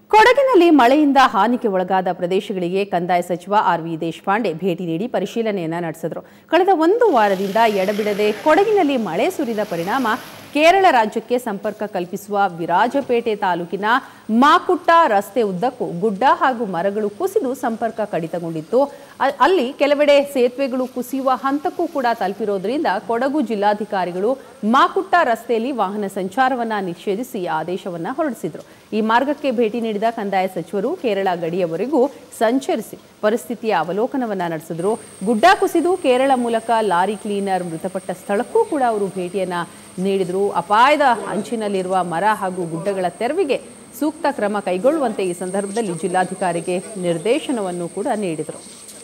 ಕೊಡಗಿನಲ್ಲಿ ಮಳೆಯಿಂದ ಹಾನಿಗೆ ಒಳಗಾದ ಪ್ರದೇಶಗಳಿಗೆ ಕಂದಾಯ ಸಚಿವ ಆರ್ ವಿ ದೇಶಪಾಂಡೆ ಭೇಟಿ ನೀಡಿ ಪರಿಶೀಲನೆಯನ್ನ ನಡೆಸಿದರು ಕಳೆದ ಒಂದು ವಾರದಿಂದ ಎಡಬಿಡದೆ ಕೊಡಗಿನಲ್ಲಿ ಮಳೆ ಸುರಿದ ಪರಿಣಾಮ ಕೇರಳ ರಾಜ್ಯಕ್ಕೆ ಸಂಪರ್ಕ ಕಲ್ಪಿಸುವ ವಿರಾಜಪೇಟೆ ತಾಲೂಕಿನ ಮಾಕುಟ್ಟ ರಸ್ತೆ ಉದ್ದಕ್ಕೂ ಗುಡ್ಡ ಹಾಗೂ ಮರಗಳು ಕುಸಿದು ಸಂಪರ್ಕ ಕಡಿತಗೊಂಡಿತ್ತು ಅ- ಅಲ್ಲಿ ಕೆಲವೆಡೆ ಸೇತುವೆಗಳು ಕುಸಿಯುವ ಹಂತಕ್ಕೂ ಕೂಡ ತಲುಪಿರೋದ್ರಿಂದ ಕೊಡಗು ಜಿಲ್ಲಾಧಿಕಾರಿಗಳು ಮಾಕುಟ್ಟ ರಸ್ತೆಯಲ್ಲಿ ವಾಹನ ಸಂಚಾರವನ್ನ ನಿಷೇಧಿಸಿ ಆದೇಶವನ್ನ ಹೊರಡಿಸಿದ್ರು ಈ ಮಾರ್ಗಕ್ಕೆ ಭೇಟಿ ನೀಡಿದ ಕಂದಾಯ ಸಚಿವರು ಕೇರಳ ಗಡಿಯವರೆಗೂ ಸಂಚರಿಸಿ ಪರಿಸ್ಥಿತಿಯ ಅವಲೋಕನವನ್ನ ನಡೆಸಿದ್ರು ಗುಡ್ಡ ಕುಸಿದು ಕೇರಳ ಮೂಲಕ ಲಾರಿ ಕ್ಲೀನರ್ ಮೃತಪಟ್ಟ ಸ್ಥಳಕ್ಕೂ ಕೂಡ ಅವರು ಭೇಟಿಯನ್ನ ನೀಡಿದ್ರು ಅಪಾಯದ ಅಂಚಿನಲ್ಲಿರುವ ಮರ ಹಾಗೂ ಗುಡ್ಡಗಳ ತೆರವಿಗೆ ಸೂಕ್ತ ಕ್ರಮ ಕೈಗೊಳ್ಳುವಂತೆ ಈ ಸಂದರ್ಭದಲ್ಲಿ ಜಿಲ್ಲಾಧಿಕಾರಿಗೆ ನಿರ್ದೇಶನವನ್ನು ಕೂಡ ನೀಡಿದರು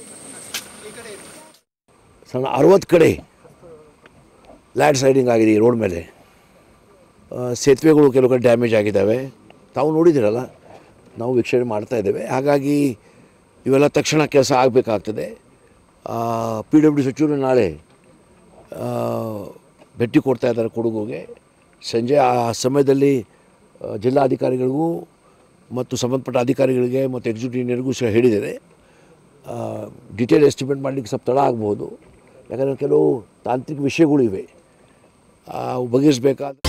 ಸಣ್ಣ ಅರವತ್ತು ಕಡೆ ಲ್ಯಾಂಡ್ ಸ್ಲೈಡಿಂಗ್ ಆಗಿದೆ ಈ ರೋಡ್ ಮೇಲೆ ಆ, ಸೇತುವೆಗಳು ಕೆಲವು ಕಡೆ ಡ್ಯಾಮೇಜ್ ಆಗಿದ್ದಾವೆ ತಾವು ನೋಡಿದ್ದೀರಲ್ಲ ನಾವು ವೀಕ್ಷಣೆ ಮಾಡ್ತಾ ಇದ್ದೇವೆ ಹಾಗಾಗಿ ಇವೆಲ್ಲ ತಕ್ಷಣ ಕೆಲಸ ಆಗಬೇಕಾಗ್ತದೆ ಪಿ ಡಬ್ಲ್ಯೂ ಡಿ ಸಚಿವರು ನಾಳೆ ಆ, ಭೇಟಿ ಕೊಡ್ತಾ ಇದ್ದಾರೆ ಕೊಡಗುಗೆ ಸಂಜೆ ಆ ಸಮಯದಲ್ಲಿ ಆ, ಜಿಲ್ಲಾಧಿಕಾರಿಗಳಿಗೂ ಮತ್ತು ಸಂಬಂಧಪಟ್ಟ ಅಧಿಕಾರಿಗಳಿಗೆ ಮತ್ತು ಎಕ್ಸಿಕ್ಯೂಟಿವ್ ಇಂಜಿನಿಯರ್ಗೂ ಸಹ ಹೇಳಿದ್ದೇನೆ ಡಿಟೇಲ್ ಎಸ್ಟಿಮೇಟ್ ಮಾಡಲಿಕ್ಕೆ ಸ್ವಲ್ಪ ತಡ ಆಗ್ಬೋದು ಯಾಕಂದರೆ ಕೆಲವು ತಾಂತ್ರಿಕ ವಿಷಯಗಳು ಇವೆ ಆ, ಬಗೆಹರಿಸಬೇಕಾದ